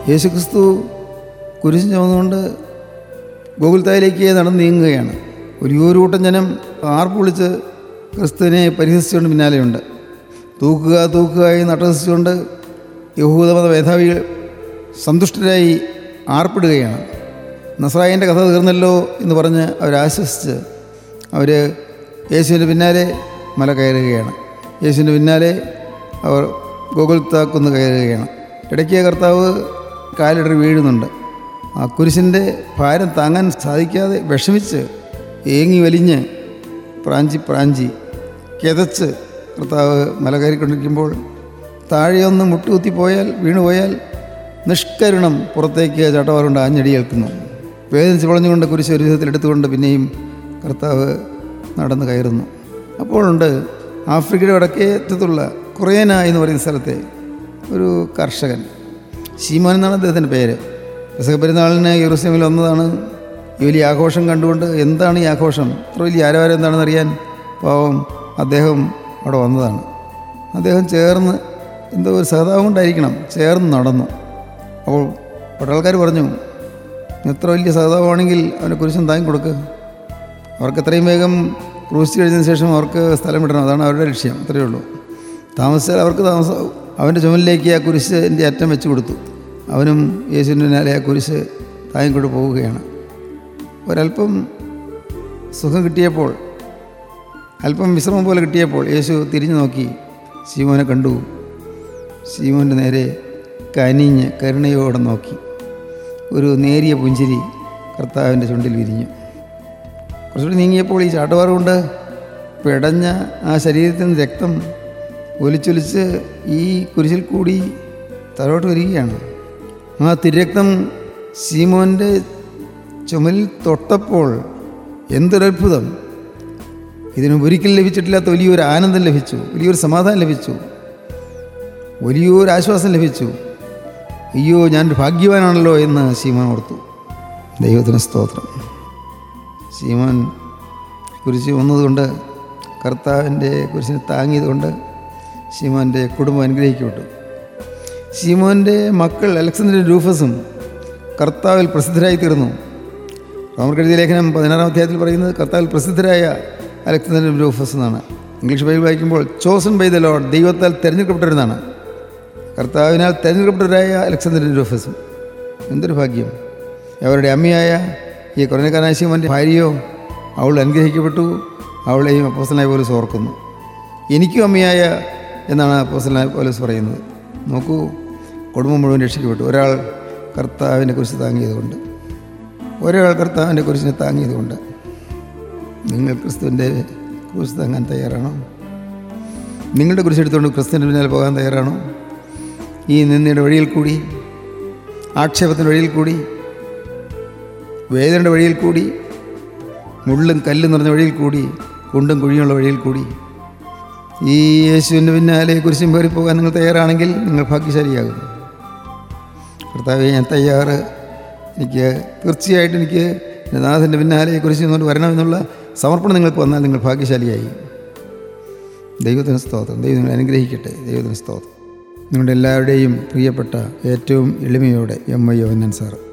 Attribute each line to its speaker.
Speaker 1: യേശുക്രിസ്തു കുരിശ് ചുമന്നുകൊണ്ട് ഗോകുൽത്തായിലേക്ക് നടന്ന് നീങ്ങുകയാണ് ഒരു ഒരു കൂട്ടം ജനം ആർപ്പ് വിളിച്ച് ക്രിസ്തുവിനെ പരിഹസിച്ചുകൊണ്ട് പിന്നാലെയുണ്ട് തൂക്കുക തൂക്കുക എന്ന് അട്ടഹസിച്ചുകൊണ്ട് യഹൂദമത മേധാവികൾ സന്തുഷ്ടരായി ആർപ്പിടുകയാണ് നസ്രായൻ്റെ കഥ തീർന്നല്ലോ എന്ന് പറഞ്ഞ് അവരാശ്വസിച്ച് അവർ യേശുവിൻ്റെ പിന്നാലെ മല കയറുകയാണ് യേശുവിൻ്റെ പിന്നാലെ അവർ ഗോകുൽത്താക്കുന്ന് കയറുകയാണ് ഇടയ്ക്ക് കർത്താവ് കാലിടറി വീഴുന്നുണ്ട് ആ കുരിശിൻ്റെ ഭാരം താങ്ങാൻ സാധിക്കാതെ വിഷമിച്ച് ഏങ്ങി വലിഞ്ഞ് പ്രാഞ്ചി പ്രാഞ്ചി കിതച്ച് കർത്താവ് മല കയറിക്കൊണ്ടിരിക്കുമ്പോൾ താഴെയൊന്ന് മുട്ടുകുത്തി പോയാൽ വീണുപോയാൽ നിഷ്കരുണം പുറത്തേക്ക് ചട്ടവാറുകൊണ്ട് ആഞ്ഞടി കേൾക്കുന്നു വേദനിച്ച് വളഞ്ഞുകൊണ്ട് കുരിശ് ഒരു വിധത്തിൽ എടുത്തുകൊണ്ട് പിന്നെയും കർത്താവ് നടന്ന് കയറുന്നു അപ്പോഴുണ്ട് ആഫ്രിക്കയുടെ വടക്കേറ്റത്തുള്ള കുറേന എന്ന് പറയുന്ന സ്ഥലത്തെ ഒരു കർഷകൻ ശീമോൻ എന്നാണ് അദ്ദേഹത്തിൻ്റെ പേര് പെസക പെരുന്നാളിന് യെറൂസലേമിൽ വന്നതാണ് ഈ വലിയ ആഘോഷം കണ്ടുകൊണ്ട് എന്താണ് ഈ ആഘോഷം ഇത്ര വലിയ ആരവാരം എന്താണെന്ന് അറിയാൻ പാവം അദ്ദേഹം അവിടെ വന്നതാണ് അദ്ദേഹം ചേർന്ന് എന്തോ ഒരു സഹതാപം കൊണ്ടായിരിക്കണം ചേർന്ന് നടന്നു അപ്പോൾ പട്ടാൾക്കാർ പറഞ്ഞു എത്ര വലിയ സഹതാപമാണെങ്കിൽ അവനെ കുരിശും താങ്ങി കൊടുക്കുക അവർക്ക് എത്രയും വേഗം ക്രൂശ് കഴിഞ്ഞതിന് ശേഷം അവർക്ക് സ്ഥലം വിടണം അതാണ് അവരുടെ ലക്ഷ്യം അത്രയേ ഉള്ളൂ താമസിച്ചാൽ അവർക്ക് താമസം അവൻ്റെ ചുമലിലേക്ക് ആ കുരിശിൻ്റെ അറ്റം വെച്ച് കൊടുത്തു അവനും യേശുവിൻ്റെ പിന്നാലെ ആ കുരിശ് താങ്ങിക്കൊണ്ട് പോവുകയാണ് ഒരല്പം സുഖം കിട്ടിയപ്പോൾ അല്പം വിശ്രമം പോലെ കിട്ടിയപ്പോൾ യേശു തിരിഞ്ഞു നോക്കി ശിവനെ കണ്ടു ശിവൻ്റെ നേരെ കനിഞ്ഞ് കരുണയോടെ നോക്കി ഒരു നേരിയ പുഞ്ചിരി കർത്താവിൻ്റെ ചുണ്ടിൽ വിരിഞ്ഞു കുറച്ചുകൂടി നീങ്ങിയപ്പോൾ ഈ ചാട്ടുവാറ് കൊണ്ട് പിടഞ്ഞ ആ ശരീരത്തിൽ നിന്ന് രക്തം ഒലിച്ചൊലിച്ച് ഈ കുരിശിൽ കൂടി തലോട്ട് വരികയാണ് ആ തിരക്തം സീമോൻ്റെ ചുമലിൽ തൊട്ടപ്പോൾ എന്തൊരത്ഭുതം ഇതിന് ഒരിക്കലും ലഭിച്ചിട്ടില്ലാത്ത വലിയൊരു ആനന്ദം ലഭിച്ചു വലിയൊരു സമാധാനം ലഭിച്ചു വലിയൊരു ആശ്വാസം ലഭിച്ചു അയ്യോ ഞാനൊരു ഭാഗ്യവാനാണല്ലോ എന്ന് സീമോൻ ഓർത്തു ദൈവത്തിന് സ്തോത്രം സീമോൻ കുരിശ് വന്നതുകൊണ്ട് കർത്താവിൻ്റെ കുരിശിനെ താങ്ങിയതുകൊണ്ട് സീമോൻ്റെ കുടുംബം അനുഗ്രഹിക്കപ്പെട്ടു സീമോൻ്റെ മക്കൾ അലക്സാണ്ടർ രൂഫസും കർത്താവിൽ പ്രസിദ്ധരായി തീർന്നു റോമർക്കെഴുതിയ ലേഖനം പതിനാറാം അധ്യായത്തിൽ പറയുന്നത് കർത്താവിൽ പ്രസിദ്ധരായ അലക്സാണ്ടർ രൂഫസ് എന്നാണ് ഇംഗ്ലീഷ് ബൈബിൾ വായിക്കുമ്പോൾ ചോസൺ ബൈ ദ ലോഡ് ദൈവത്താൽ തിരഞ്ഞെടുക്കപ്പെട്ടവരെന്നാണ് കർത്താവിനാൽ തിരഞ്ഞെടുക്കപ്പെട്ടവരായ അലക്സാണ്ടർ രൂഫസും എന്തൊരു ഭാഗ്യം അവരുടെ അമ്മയായ ഈ കുറഞ്ഞക്കാരനായ ശിവൻ്റെ ഭാര്യയോ അവൾ അനുഗ്രഹിക്കപ്പെട്ടു അവളെയും അപ്പോസലായ പോലീസ് ഓർക്കുന്നു എനിക്കും അമ്മയായ എന്നാണ് അപ്പോസലായ പോലീസ് പറയുന്നത് നോക്കൂ കുടുംബം മുഴുവൻ രക്ഷിക്കപ്പെട്ടു ഒരാൾ കർത്താവിനെ കുറിച്ച് താങ്ങിയതുകൊണ്ട് ഒരാൾ കർത്താവിൻ്റെ കുറിച്ചിനെ താങ്ങിയതുകൊണ്ട് നിങ്ങൾ ക്രിസ്തുവിൻ്റെ കുറിച്ച് താങ്ങാൻ തയ്യാറാണോ നിങ്ങളുടെ കുറിച്ച് എടുത്തുകൊണ്ട് ക്രിസ്തുവിൻ്റെ പിന്നാലെ പോകാൻ തയ്യാറാണോ ഈ നിന്നയുടെ വഴിയിൽ കൂടി ആക്ഷേപത്തിൻ്റെ വഴിയിൽ കൂടി വേദനയുടെ വഴിയിൽ കൂടി മുള്ളും കല്ലും നിറഞ്ഞ വഴിയിൽ കൂടി കുണ്ടും കുഴിയുള്ള വഴിയിൽ കൂടി ഈ യേശുവിൻ്റെ പിന്നാലെ കുരിശും കയറി പോകാൻ നിങ്ങൾ തയ്യാറാണെങ്കിൽ നിങ്ങൾ ഭാഗ്യശാലിയാകും കർത്താവെ ഞാൻ തയ്യാറ് എനിക്ക് തീർച്ചയായിട്ടും എനിക്ക് എൻ്റെ നാഥൻ്റെ പിന്നാലെ കുരിശ് നിന്നുകൊണ്ട് വരണമെന്നുള്ള സമർപ്പണം നിങ്ങൾക്ക് വന്നാൽ നിങ്ങൾ ഭാഗ്യശാലിയായി ദൈവത്തിന് സ്തോത്രം ദൈവം നിങ്ങളെ അനുഗ്രഹിക്കട്ടെ ദൈവത്തിന് സ്തോത്രം നിങ്ങളുടെ എല്ലാവരുടെയും പ്രിയപ്പെട്ട ഏറ്റവും എളിമയോടെ എം ഐ യോഹന്നാൻ സാറ്